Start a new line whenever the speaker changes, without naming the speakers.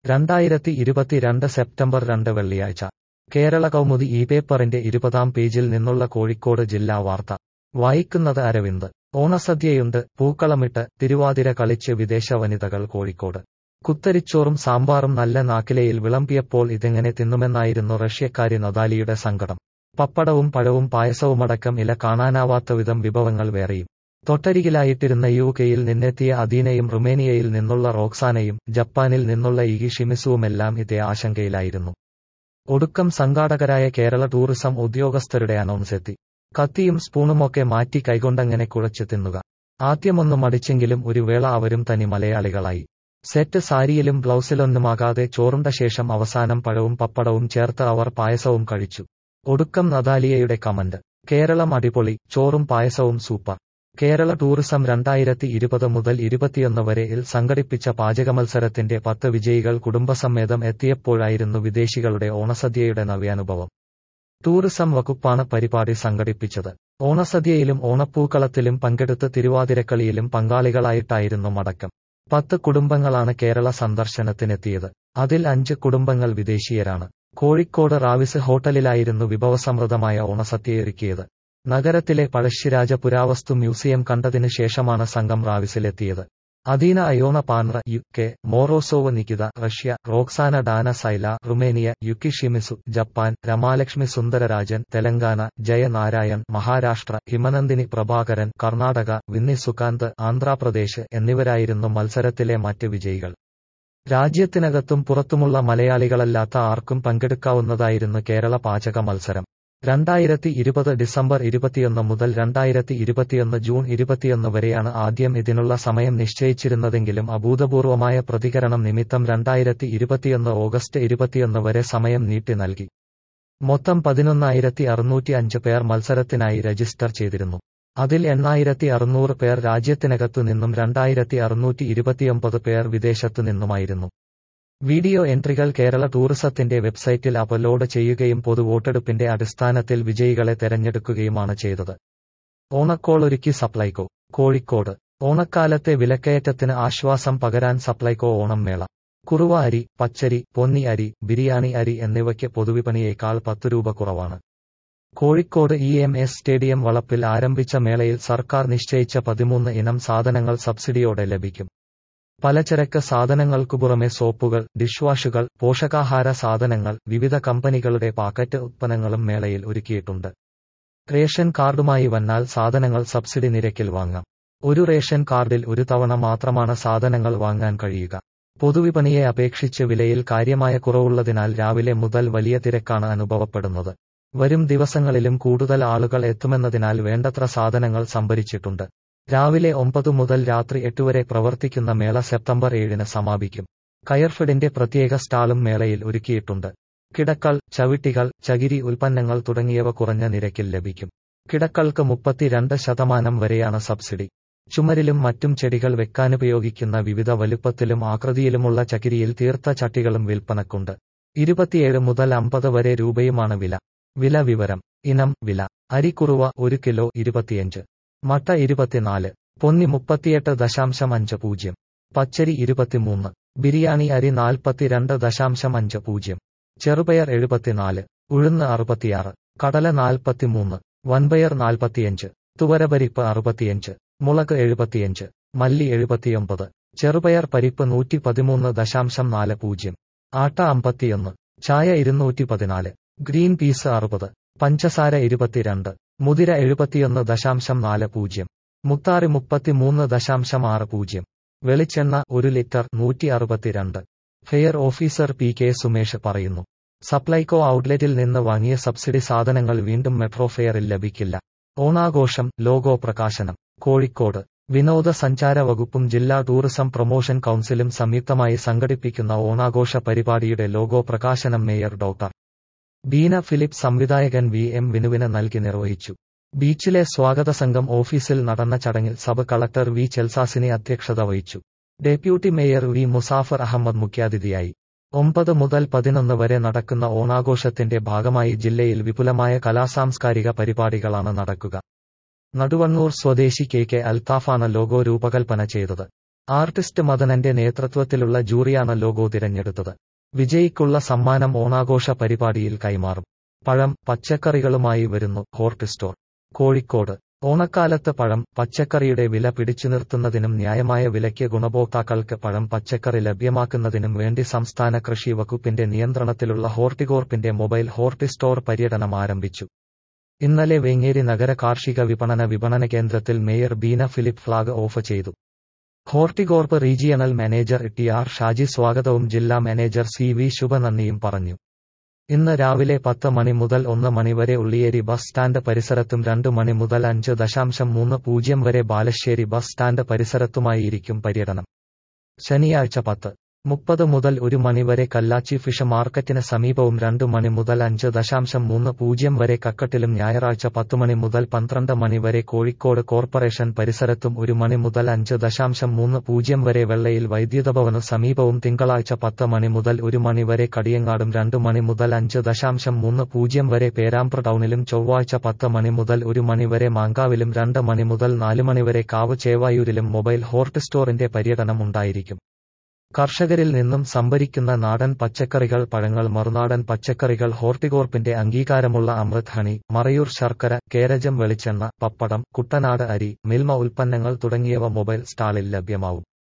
രണ്ടായിരത്തി ഇരുപത്തിരണ്ട് സെപ്റ്റംബർ രണ്ട് വെള്ളിയാഴ്ച കേരള കൗമുദി ഈ പേപ്പറിന്റെ ഇരുപതാം പേജിൽ നിന്നുള്ള കോഴിക്കോട് ജില്ലാ വാർത്ത വായിക്കുന്നത് അരവിന്ദ് ഓണസദ്യയുണ്ട് പൂക്കളമിട്ട് തിരുവാതിര കളിച്ച് വിദേശ വനിതകൾ കോഴിക്കോട് കുത്തരിച്ചോറും സാമ്പാറും നല്ല നാക്കിലയിൽ വിളമ്പിയപ്പോൾ ഇതെങ്ങനെ തിന്നുമെന്നായിരുന്നു റഷ്യക്കാരി നദാലിയുടെ സങ്കടം പപ്പടവും പഴവും പായസവുമടക്കം ഇല കാണാനാവാത്തവിധം വിഭവങ്ങൾ വേറെയും തൊട്ടരികിലായിട്ടിരുന്ന യു കെയിൽ നിന്നെത്തിയ അദീനയും റുമേനിയയിൽ നിന്നുള്ള റോക്സാനയും ജപ്പാനിൽ നിന്നുള്ള ഇഗി ഷിമിസുവുമെല്ലാം ഇതേ ആശങ്കയിലായിരുന്നു ഒടുക്കം സംഘാടകരായ കേരള ടൂറിസം ഉദ്യോഗസ്ഥരുടെ അനൗൺസ് എത്തി കത്തിയും സ്പൂണുമൊക്കെ മാറ്റി കൈകൊണ്ടങ്ങനെ കുഴച്ച് തിന്നുക ആദ്യമൊന്നും മടിച്ചെങ്കിലും ഒരു വേള അവരും തനി മലയാളികളായി സെറ്റ് സാരിയിലും ബ്ലൗസിലൊന്നുമാകാതെ ചോറുണ്ട ശേഷം അവസാനം പഴവും പപ്പടവും ചേർത്ത് അവർ പായസവും കഴിച്ചു ഒടുക്കം നദാലിയയുടെ കമന്റ് കേരളം അടിപൊളി ചോറും പായസവും സൂപ്പർ കേരള ടൂറിസം രണ്ടായിരത്തി ഇരുപത് മുതൽ ഇരുപത്തിയൊന്ന് വരെയിൽ സംഘടിപ്പിച്ച പാചകമത്സരത്തിന്റെ പത്ത് വിജയികൾ കുടുംബസമേതം എത്തിയപ്പോഴായിരുന്നു വിദേശികളുടെ ഓണസദ്യയുടെ നവ്യാനുഭവം ടൂറിസം വകുപ്പാണ് പരിപാടി സംഘടിപ്പിച്ചത് ഓണസദ്യയിലും ഓണപ്പൂക്കളത്തിലും പങ്കെടുത്ത് തിരുവാതിരക്കളിയിലും പങ്കാളികളായിട്ടായിരുന്നു മടക്കം പത്ത് കുടുംബങ്ങളാണ് കേരള സന്ദർശനത്തിനെത്തിയത് അതിൽ അഞ്ച് കുടുംബങ്ങൾ വിദേശീയരാണ് കോഴിക്കോട് റാവിസ് ഹോട്ടലിലായിരുന്നു വിഭവസമൃദ്ധമായ ഓണസദ്യയൊരുക്കിയത് നഗരത്തിലെ പഴശ്ശിരാജ പുരാവസ്തു മ്യൂസിയം കണ്ടതിനു ശേഷമാണ് സംഘം റാവിസിലെത്തിയത് Adina Ioana Panta U K Morozov Nikita Russia Roxana Dana Saila Romania Yuki Shimizu Japan Ramalakshmi Sundararajan Telangana Jayanarayan Maharashtra Himanandini Prabhakaran Karnataka Vinni Sukanth Andhra Pradesh എന്നിവരായിരുന്നു മത്സരത്തിലെ മറ്റ് വിജയികൾ രാജ്യത്തിനകത്തും പുറത്തുമുള്ള മലയാളികളല്ലാത്ത ആർക്കും പങ്കെടുക്കാവുന്നതായിരുന്നു കേരള പാചക മത്സരം രണ്ടായിരത്തി ഇരുപത് ഡിസംബർ ഇരുപത്തിയൊന്ന് മുതൽ രണ്ടായിരത്തി ഇരുപത്തിയൊന്ന് ജൂൺ ഇരുപത്തിയൊന്ന് വരെയാണ് ആദ്യം ഇതിനുള്ള സമയം നിശ്ചയിച്ചിരുന്നതെങ്കിലും അഭൂതപൂർവമായ പ്രതികരണം നിമിത്തം രണ്ടായിരത്തി ഇരുപത്തിയൊന്ന് ഓഗസ്റ്റ് ഇരുപത്തിയൊന്ന് വരെ സമയം നീട്ടി നൽകി മൊത്തം പതിനൊന്നായിരത്തി അറുന്നൂറ്റി അഞ്ച് പേർ മത്സരത്തിനായി രജിസ്റ്റർ ചെയ്തിരുന്നു അതിൽ എണ്ണായിരത്തി അറുന്നൂറ് പേർ രാജ്യത്തിനകത്തു നിന്നും രണ്ടായിരത്തി അറുന്നൂറ്റി ഇരുപത്തിയൊമ്പത് പേർ വിദേശത്തു നിന്നുമായിരുന്നു വീഡിയോ എൻട്രികൾ കേരള ടൂറിസത്തിന്റെ വെബ്സൈറ്റിൽ അപ്ലോഡ് ചെയ്യുകയും പൊതുവോട്ടെടുപ്പിന്റെ അടിസ്ഥാനത്തിൽ വിജയികളെ തെരഞ്ഞെടുക്കുകയുമാണ് ചെയ്തത് ഓണക്കോളൊരുക്കി സപ്ലൈകോ കോഴിക്കോട് ഓണക്കാലത്തെ വിലക്കയറ്റത്തിന് ആശ്വാസം പകരാൻ സപ്ലൈകോ ഓണം മേള കുറുവ അരി പച്ചരി പൊന്നി അരി ബിരിയാണി അരി എന്നിവയ്ക്ക് പൊതുവിപണിയേക്കാൾ പത്ത് രൂപ കുറവാണ് Kozhikode E M S stadium വളപ്പിൽ ആരംഭിച്ച മേളയിൽ സർക്കാർ നിശ്ചയിച്ച പതിമൂന്ന് ഇനം സാധനങ്ങൾ സബ്സിഡിയോടെ ലഭിക്കും പലചരക്ക് സാധനങ്ങൾക്കു പുറമെ സോപ്പുകൾ ഡിഷ്വാഷുകൾ പോഷകാഹാര സാധനങ്ങൾ വിവിധ കമ്പനികളുടെ പാക്കറ്റ് ഉത്പന്നങ്ങളും മേളയിൽ ഒരുക്കിയിട്ടുണ്ട് റേഷൻ കാർഡുമായി വന്നാൽ സാധനങ്ങൾ സബ്സിഡി നിരക്കിൽ വാങ്ങാം ഒരു റേഷൻ കാർഡിൽ ഒരു തവണ മാത്രമാണ് സാധനങ്ങൾ വാങ്ങാൻ കഴിയുക പൊതുവിപണിയെ അപേക്ഷിച്ച് വിലയിൽ കാര്യമായ കുറവുള്ളതിനാൽ രാവിലെ മുതൽ വലിയ തിരക്കാണ് അനുഭവപ്പെടുന്നത് വരും ദിവസങ്ങളിലും കൂടുതൽ ആളുകൾ എത്തുമെന്നതിനാൽ വേണ്ടത്ര സാധനങ്ങൾ സംഭരിച്ചിട്ടുണ്ട് രാവിലെ ഒമ്പത് മുതൽ രാത്രി എട്ട് വരെ പ്രവർത്തിക്കുന്ന മേള സെപ്റ്റംബർ ഏഴിന് സമാപിക്കും കയർഫെഡിന്റെ പ്രത്യേക സ്റ്റാളും മേളയിൽ ഒരുക്കിയിട്ടുണ്ട് കിടക്കൾ ചവിട്ടികൾ ചകിരി ഉൽപ്പന്നങ്ങൾ തുടങ്ങിയവ കുറഞ്ഞ നിരക്കിൽ ലഭിക്കും കിടക്കൾക്ക് മുപ്പത്തിരണ്ട് ശതമാനം വരെയാണ് സബ്സിഡി ചുമരിലും മറ്റും ചെടികൾ വെക്കാനുപയോഗിക്കുന്ന വിവിധ വലുപ്പത്തിലും ആകൃതിയിലുമുള്ള ചകിരിയിൽ തീർത്ത ചട്ടികളും വിൽപ്പനക്കുണ്ട് ഇരുപത്തിയേഴ് മുതൽ അമ്പത് വരെ രൂപയുമാണ് വില വില വിവരം ഇനം വില അരിക്കുറുവ ഒരു കിലോ ഇരുപത്തിയഞ്ച് മട്ട ഇരുപത്തിനാല് പൊന്നി മുപ്പത്തിയെട്ട് ദശാംശം അഞ്ച് പൂജ്യം പച്ചരി ഇരുപത്തിമൂന്ന് ബിരിയാണി അരി നാൽപ്പത്തിരണ്ട് ദശാംശം അഞ്ച് പൂജ്യം ചെറുപയർ എഴുപത്തിനാല് ഉഴുന്ന് അറുപത്തിയാറ് കടല നാൽപ്പത്തിമൂന്ന് വൻപയർ നാൽപ്പത്തിയഞ്ച് തുവരപരിപ്പ് അറുപത്തിയഞ്ച് മുളക് എഴുപത്തിയഞ്ച് മല്ലി എഴുപത്തിയൊമ്പത് ചെറുപയർ പരിപ്പ് നൂറ്റി പതിമൂന്ന് ദശാംശം നാല് പൂജ്യം ആട്ട അമ്പത്തിയൊന്ന് ചായ ഇരുന്നൂറ്റി പതിനാല് ഗ്രീൻ പീസ് അറുപത് പഞ്ചസാര ഇരുപത്തിരണ്ട് മുതിര എഴുപത്തിയൊന്ന് ദശാംശം നാല് പൂജ്യം മുത്താറി മുപ്പത്തിമൂന്ന് ദശാംശം ആറ് പൂജ്യം വെളിച്ചെണ്ണ ഒരു ലിറ്റർ നൂറ്റി അറുപത്തിരണ്ട് fair officer P K Sumesh പറയുന്നു സപ്ലൈകോ ഔട്ട്ലെറ്റിൽ നിന്ന് വാങ്ങിയ സബ്സിഡി സാധനങ്ങൾ വീണ്ടും മെട്രോ ഫെയറിൽ ലഭിക്കില്ല ഓണാഘോഷം ലോഗോ പ്രകാശനം കോഴിക്കോട് വിനോദസഞ്ചാര വകുപ്പും ജില്ലാ ടൂറിസം പ്രൊമോഷൻ കൌൺസിലും സംയുക്തമായി സംഘടിപ്പിക്കുന്ന ഓണാഘോഷ പരിപാടിയുടെ ലോഗോ പ്രകാശനം മേയർ ഡോക്ടർ ബീന ഫിലിപ്പ് സംവിധായകൻ വി എം വിനുവിന് നൽകി നിർവഹിച്ചു ബീച്ചിലെ സ്വാഗത സംഘം ഓഫീസിൽ നടന്ന ചടങ്ങിൽ സബ് കളക്ടർ വി ചെൽസാസിനി അധ്യക്ഷത വഹിച്ചു deputy mayor V Musafar Ahammed മുഖ്യാതിഥിയായി ഒമ്പത് മുതൽ പതിനൊന്ന് വരെ നടക്കുന്ന ഓണാഘോഷത്തിന്റെ ഭാഗമായി ജില്ലയിൽ വിപുലമായ കലാസാംസ്കാരിക പരിപാടികളാണ് നടക്കുക നടുവണ്ണൂർ സ്വദേശി കെ കെ അൽത്താഫാണ് ലോഗോ രൂപകൽപ്പന ചെയ്തത് ആർട്ടിസ്റ്റ് മദനന്റെ നേതൃത്വത്തിലുള്ള ജൂറിയാണ് ലോഗോ തിരഞ്ഞെടുത്തത് വിജയിക്കുള്ള സമ്മാനം ഓണാഘോഷ പരിപാടിയിൽ കൈമാറും പഴം പച്ചക്കറികളുമായി വരുന്നു ഹോർട്ട് സ്റ്റോർ കോഴിക്കോട് ഓണക്കാലത്ത് പഴം പച്ചക്കറിയുടെ വില പിടിച്ചു നിർത്തുന്നതിനും ന്യായമായ വിലയ്ക്ക് ഗുണഭോക്താക്കൾക്ക് പഴം പച്ചക്കറി ലഭ്യമാക്കുന്നതിനും വേണ്ടി സംസ്ഥാന കൃഷി വകുപ്പിന്റെ നിയന്ത്രണത്തിലുള്ള ഹോർട്ടികോർപ്പിന്റെ മൊബൈൽ ഹോർട്ടി സ്റ്റോർ പര്യടനം ആരംഭിച്ചു ഇന്നലെ വേങ്ങേരി നഗര കാർഷിക വിപണന വിപണന കേന്ദ്രത്തിൽ mayor Beena Philip flag off ചെയ്തു Horticorp regional manager T R Shaji സ്വാഗതവും ജില്ലാ മാനേജർ സി വി ശുഭ നന്ദിയും പറഞ്ഞു ഇന്ന് രാവിലെ പത്ത് മണി മുതൽ ഒന്ന് മണിവരെ ഉള്ളിയേരി ബസ് സ്റ്റാൻഡ് പരിസരത്തും രണ്ടു മണി മുതൽ അഞ്ച് ദശാംശം മൂന്ന് പൂജ്യം വരെ ബാലശ്ശേരി ബസ് സ്റ്റാൻഡ് പരിസരത്തുമായിരിക്കും പര്യടനം ശനിയാഴ്ച പത്ത് മുപ്പത് മുതൽ ഒരു മണിവരെ കല്ലാച്ചി ഫിഷ് മാർക്കറ്റിന് സമീപവും രണ്ടു മണി മുതൽ അഞ്ച് ദശാംശം മൂന്ന് പൂജ്യം വരെ കക്കട്ടിലും ഞായറാഴ്ച പത്ത് മണി മുതൽ പന്ത്രണ്ട് മണി വരെ കോഴിക്കോട് കോർപ്പറേഷൻ പരിസരത്തും ഒരു മണി മുതൽ അഞ്ച് ദശാംശം മൂന്ന് പൂജ്യം വരെ വെള്ളയിൽ വൈദ്യുതഭവനു സമീപവും തിങ്കളാഴ്ച പത്ത് മണി മുതൽ ഒരു മണി വരെ കടിയങ്ങാടും രണ്ടു മണി മുതൽ അഞ്ച് ദശാംശം മൂന്ന് പൂജ്യം വരെ പേരാമ്പ്ര ടൗണിലും ചൊവ്വാഴ്ച പത്ത് മണി മുതൽ ഒരു മണി വരെ മാങ്കാവിലും രണ്ട് മണി മുതൽ നാല് മണി വരെ കാവ് ചേവായൂരിലും മൊബൈൽ ഹോർട്ട് സ്റ്റോറിന്റെ പര്യടനം ഉണ്ടായിരിക്കും കർഷകരിൽ നിന്നും സംഭരിക്കുന്ന നാടൻ പച്ചക്കറികൾ പഴങ്ങൾ മറുനാടൻ പച്ചക്കറികൾ ഹോർട്ടികോർപ്പിന്റെ അംഗീകാരമുള്ള അമൃത് ഹണി മറയൂർ ശർക്കര കേരജം വെളിച്ചെണ്ണ പപ്പടം കുട്ടനാട് അരി മിൽമ ഉൽപ്പന്നങ്ങൾ തുടങ്ങിയവ മൊബൈൽ സ്റ്റാളിൽ ലഭ്യമാവും